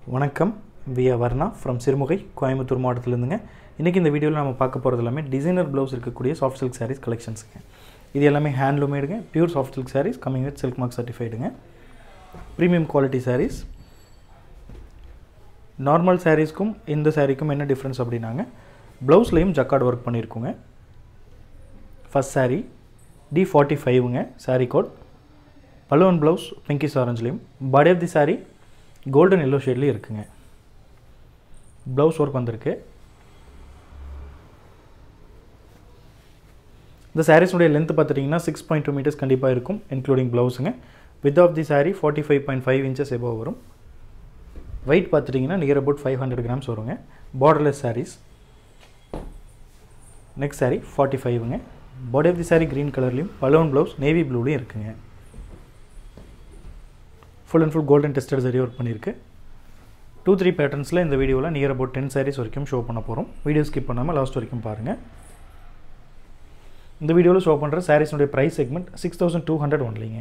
வணக்கம் வியா வர்ணா ஃப்ரம் சிறுமுகை கோயம்புத்தூர் மாவட்டத்திலேருந்துங்க இன்றைக்கி இந்த வீடியோவில் நம்ம பார்க்க போகிறது எல்லாமே டிசைனர் ப்ளவுஸ் இருக்கக்கூடிய சாஃப்ட் சில்க் சாரீஸ் கலெக்ஷன்ஸுங்க இது எல்லாமே ஹேண்ட்லூமேடுங்க pure soft silk saris coming with silk mark சர்டிஃபைடுங்க ப்ரீமியம் குவாலிட்டி சாரீஸ் நார்மல் சாரீஸ்க்கும் இந்த சாரீக்கும் என்ன டிஃப்ரென்ஸ் அப்படின்னாங்க ப்ளவுஸ்லேயும் ஜக்கார்ட் ஒர்க் பண்ணியிருக்கோங்க ஃபஸ்ட் சாரீ டி ஃபார்ட்டி ஃபைவுங்க sari code balloon blouse pinkish ஆரஞ்சுலேயும் body of the sari golden yellow ஷேட்லேயும் இருக்குங்க ப்ளவுஸ் ஒர்க் வந்திருக்கு இந்த சாரீஸுடைய லென்த் பார்த்துட்டிங்கன்னா சிக்ஸ் பாயிண்ட் டூ மீட்டர்ஸ் கண்டிப்பாக இருக்கும் இன்க்ளூடிங் ப்ளவுஸுங்க width of the sari forty five point five inches above வரும் வெயிட் பார்த்துட்டிங்கன்னா near about five hundred grams வருங்க borderless saris next sari forty ஃபைவுங்க body of the sari green கலர்லேயும் பலூன் ப்ளவுஸ் நேவி ப்ளூலையும் இருக்குங்க full and full golden tested zari work பண்ணியிருக்கு two three பேட்டர்ன்ஸில் இந்த வீடியோவில் நியர் அபவுட் டென் சாரீஸ் வரைக்கும் ஷோ பண்ண போகிறோம் வீடியோ ஸ்கிப் பண்ணாமல் லாஸ்ட் வரைக்கும் பாருங்கள் இந்த வீடியோவில் ஷோ பண்ணுற சாரீஸுடைய price segment six thousand two hundred ஒன்லிங்க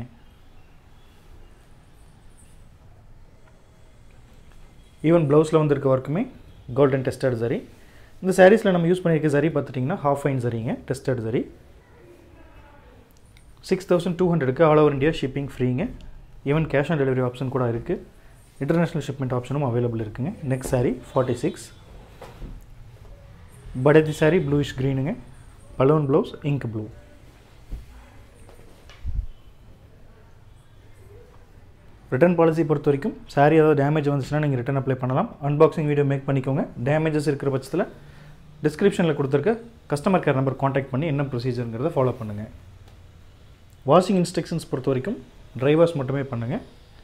ஈவன் ப்ளவுஸில் வந்திருக்க ஒர்க்குமே கோல்டன் டெஸ்டட் சரி இந்த சாரீஸில் நம்ம யூஸ் பண்ணியிருக்க சரி பார்த்துட்டிங்கன்னா ஹாஃப் ஃபைன் சரிங்க tested zari six thousand two ஹண்ட்ரடுக்கு ஆல் ஓவர் இந்தியா ஷிப்பிங் ஃப்ரீங்க even cash on delivery option கூட இருக்குது இன்டர்நேஷ்னல் ஷிப்மெண்ட் ஆப்ஷனும் அவைலபிள் இருக்குங்க நெக்ஸ்ட் சாரீ ஃபார்ட்டி சிக்ஸ் படதி சாரீ ப்ளூயிஷ் க்ரீனுங்க balloon blouse ink blue return policy பொறுத்த வரைக்கும் சாரீ ஏதாவது டேமேஜ் வந்துச்சுன்னா நீங்கள் ரிட்டர்ன் அப்ளை பண்ணலாம் அன்பாக்சிங் வீடியோ மேக் பண்ணிக்கோங்க டேமேஜஸ் இருக்கிற பட்சத்தில் டிஸ்கிரிப்ஷனில் கொடுத்துருக்க கஸ்டமர் கேர் நம்பர் காண்டாக்ட் பண்ணி என்ன ப்ரொசீஜருங்கிறத ஃபாலோ பண்ணுங்கள் வாஷிங் இன்ஸ்ட்ரக்ஷன்ஸ் பொறுத்த வரைக்கும் ட்ரை வாஷ் மட்டுமே பண்ணுங்கள்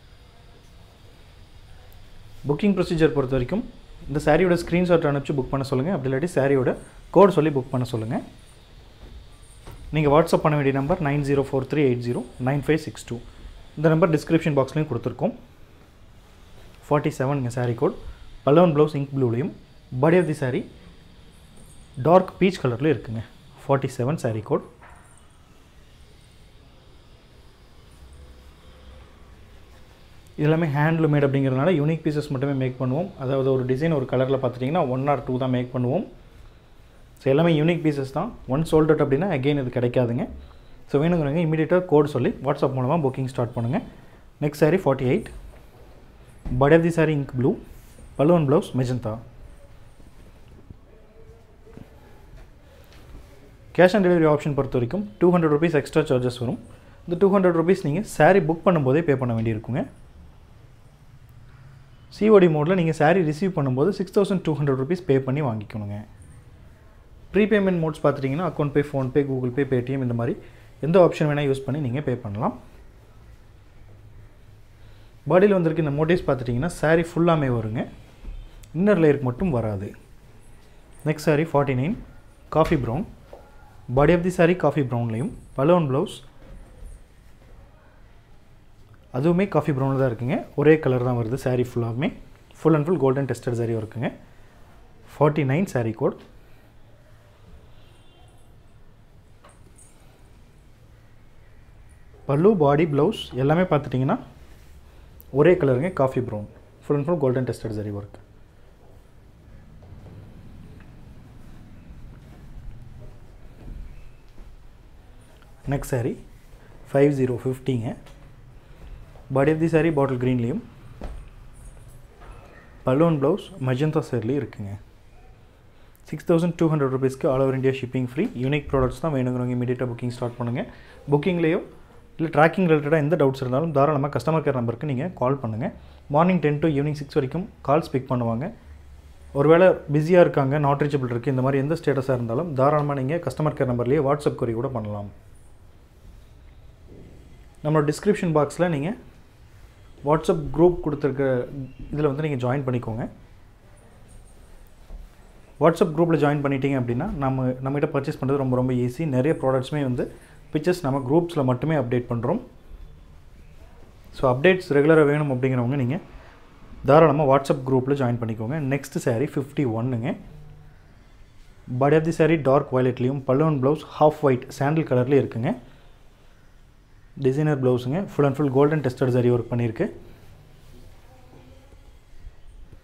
புக்கிங் ப்ரொசீஜர் பொறுத்த வரைக்கும் இந்த சாரியோட ஸ்க்ரீன்ஷாட் அனுப்பிச்சு புக் பண்ண சொல்லுங்கள் அப்படி இல்லாட்டி சாரியோட கோட் சொல்லி புக் பண்ண சொல்லுங்கள் நீங்கள் வாட்ஸ்அப் பண்ண வேண்டிய number nine zero four three eight zero nine five six two இந்த நம்பர் டிஸ்கிரிப்ஷன் பாக்ஸ்லையும் கொடுத்துருக்கோம் ஃபார்ட்டி செவனுங்க sari code balloon blouse ink ப்ளூலையும் body of the sari dark peach கலர்லேயும் இருக்குங்க ஃபார்ட்டி செவன் சாரீ கோட் இது எல்லாமே ஹேண்ட்லூமேட் அப்படிங்கிறதுனால யூனிக் பீசஸ் மட்டுமே மேக் பண்ணுவோம் அதாவது ஒரு டிசைன் ஒரு கலரில் பார்த்துட்டிங்கன்னா ஒன் ஆர் டூ தான் மேக் பண்ணுவோம் ஸோ எல்லாமே யூனிக் பீசஸ் தான் ஒன் சோல்ட் அவுட் அப்படின்னா அகெயின் இது கிடைக்காதுங்க ஸோ வேணுங்கிறவங்க இமீடியட்டாக கோட் சொல்லி வாட்ஸ்அப் மூலமாக புக்கிங் ஸ்டார்ட் பண்ணுங்கள் next sari forty eight body of the sari ink blue balloon blouse magenta cash on delivery option பொறுத்த வரைக்கும் two hundred rupees extra charges வரும் இந்த டூ ஹண்ட்ரட் ருபீஸ் நீங்கள் சாரீ புக் பண்ணும்போதே பே பண்ண வேண்டியிருக்குங்க சிஓடி மோடில் நீங்கள் சாரீ ரிசீவ் பண்ணும்போது six thousand two hundred rupees pay பண்ணி வாங்கிக்கணுங்க ப்ரீபேமெண்ட் மோட்ஸ் பார்த்துட்டிங்கன்னா account pay PhonePe Google Pay Paytm இந்த மாதிரி எந்த ஆப்ஷன் வேணால் யூஸ் பண்ணி நீங்கள் பே பண்ணலாம் பாடியில் வந்திருக்க இந்த மோட்டிவ்ஸ் பார்த்துட்டிங்கன்னா சாரீ ஃபுல்லாமே வருங்க இன்னர் லேயருக்கு மட்டும் வராது next sari forty nine coffee brown body of the sari coffee ப்ரௌன்லேயும் பலோன் ப்ளவுஸ் அதுவுமே காஃபி ப்ரௌனில் தான் இருக்குங்க ஒரே கலர் தான் வருது சாரீ ஃபுல்லாகவுமே full and full golden tested sari இருக்குங்க ஃபார்ட்டி நைன் சாரீ கோட் பல்லு பாடி ப்ளவுஸ் எல்லாமே பார்த்துட்டிங்கன்னா ஒரே கலருங்க coffee brown full and full golden tested zari work next sari five zero ஃபிஃப்டிங்க body of the sari bottle க்ரீன்லேயும் பலூன் ப்ளவுஸ் மஜந்தா சேர்லேயும் இருக்குங்க சிக்ஸ் தௌசண்ட் டூ ஹண்ட்ரட் ருபீஸ்க்கு all over India shipping free unique products தான் வேணுங்கிறவங்க இமீடியட்டாக புக்கிங் ஸ்டார்ட் பண்ணுங்கள் புக்கிங்லேயோ இல்லை ட்ராக்கிங் ரிலேட்டடாக எந்த டவுட்ஸ் இருந்தாலும் தாராளமாக கஸ்டமர் கேர் நம்பருக்கு நீங்கள் கால் பண்ணுங்கள் morning ten to evening six வரைக்கும் கால்ஸ் பிக் பண்ணுவாங்க ஒருவேளை பிஸியாக இருக்காங்க நாட் ரீச்சபிள் இருக்குது இந்த மாதிரி எந்த ஸ்டேட்டஸாக இருந்தாலும் தாராளமாக நீங்கள் கஸ்டமர் கேர் நம்பர்லேயே வாட்ஸ்அப் கொரி கூட பண்ணலாம் நம்மளோட டிஸ்கிரிப்ஷன் பாக்ஸில் நீங்கள் வாட்ஸ்அப் குரூப் கொடுத்துருக்க இதில் வந்து நீங்கள் ஜாயின் பண்ணிக்கோங்க வாட்ஸ்அப் குரூப்பில் ஜாயின் பண்ணிட்டீங்க அப்படின்னா நம்ம நம்மகிட்ட பர்ச்சேஸ் பண்ணுறது ரொம்ப ரொம்ப ஈஸி நிறைய ப்ராடக்ட்ஸுமே வந்து பிக்சர்ஸ் நம்ம குரூப்ஸில் மட்டுமே அப்டேட் பண்ணுறோம் ஸோ அப்டேட்ஸ் ரெகுலராக வேணும் அப்படிங்கிறவங்க நீங்கள் தாராளமாக வாட்ஸ்அப் குரூப்பில் ஜாயின் பண்ணிக்கோங்க நெக்ஸ்ட் சாரீ ஃபிஃப்டி ஒன்னுங்க body of the sari dark வயலட்லேயும் பலூன் ப்ளவுஸ் ஹாஃப் ஒயிட் சாண்டில் கலர்லேயும் இருக்குங்க டிசைனர் ப்ளவுஸுங்க full and full golden tested zari work பண்ணியிருக்கு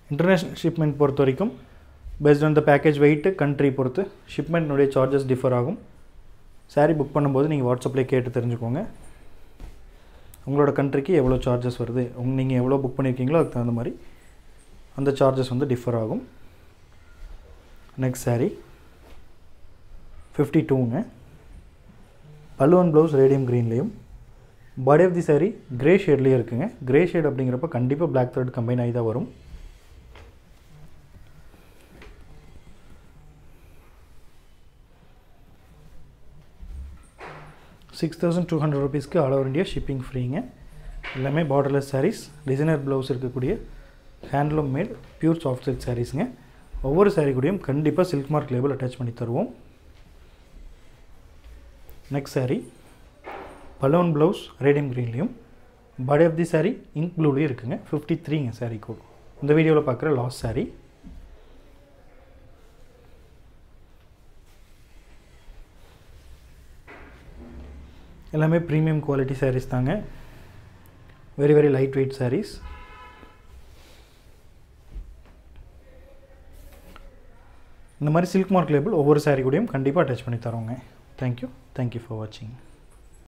இன்டர்நேஷ்னல் ஷிப்மெண்ட் பொறுத்த வரைக்கும் based on the package weight country பொறுத்து ஷிப்மெண்ட்னுடைய சார்ஜஸ் டிஃபர் ஆகும் சாரீ புக் பண்ணும்போது நீங்கள் வாட்ஸ்அப்லேயே கேட்டு தெரிஞ்சுக்கோங்க உங்களோட கண்ட்ரிக்கு எவ்வளோ சார்ஜஸ் வருது உங்க நீங்கள் எவ்வளோ புக் பண்ணியிருக்கீங்களோ அதுக்கு தகுந்த மாதிரி அந்த சார்ஜஸ் வந்து டிஃபர் ஆகும் நெக்ஸ்ட் சாரீ ஃபிஃப்டி டூங்க பல்லுவன் ப்ளவுஸ் ரேடியம் க்ரீன்லேயும் body of the sari grey ஷேட்லேயே இருக்குங்க கிரே ஷேட் அப்படிங்கிறப்ப கண்டிப்பாக பிளாக் த்ரெட் கம்பைன் ஆகி தான் வரும் சிக்ஸ் தௌசண்ட் டூ ஹண்ட்ரட் ருபீஸ்க்கு ஆல் ஓவர் இந்தியா ஷிப்பிங் ஃப்ரீங்க எல்லாமே பார்டர்லெஸ் சாரீஸ் டிசைனர் ப்ளவுஸ் இருக்கக்கூடிய handloom made pure soft silk சாரீஸுங்க ஒவ்வொரு சாரீ கூடயும் கண்டிப்பாக சில்க் மார்க் லேபிள் அட்டாச் பண்ணி தருவோம் next sari balloon blouse radium க்ரீன்லேயும் body of the sari ink ப்ளூலேயும் இருக்குங்க ஃபிஃப்டி த்ரீங்க சாரீ கோட் இந்த வீடியோவில் பார்க்குற லாஸ்ட் சாரீ எல்லாமே ப்ரீமியம் குவாலிட்டி சாரீஸ் தாங்க very very light weight saris இந்த மாதிரி சில்க் மார்க் லேபிள் ஒவ்வொரு சாரீ கூடயும் கண்டிப்பாக அட்டாச் பண்ணி தரோங்க தேங்க்யூ தேங்க்யூ ஃபார் வாட்சிங்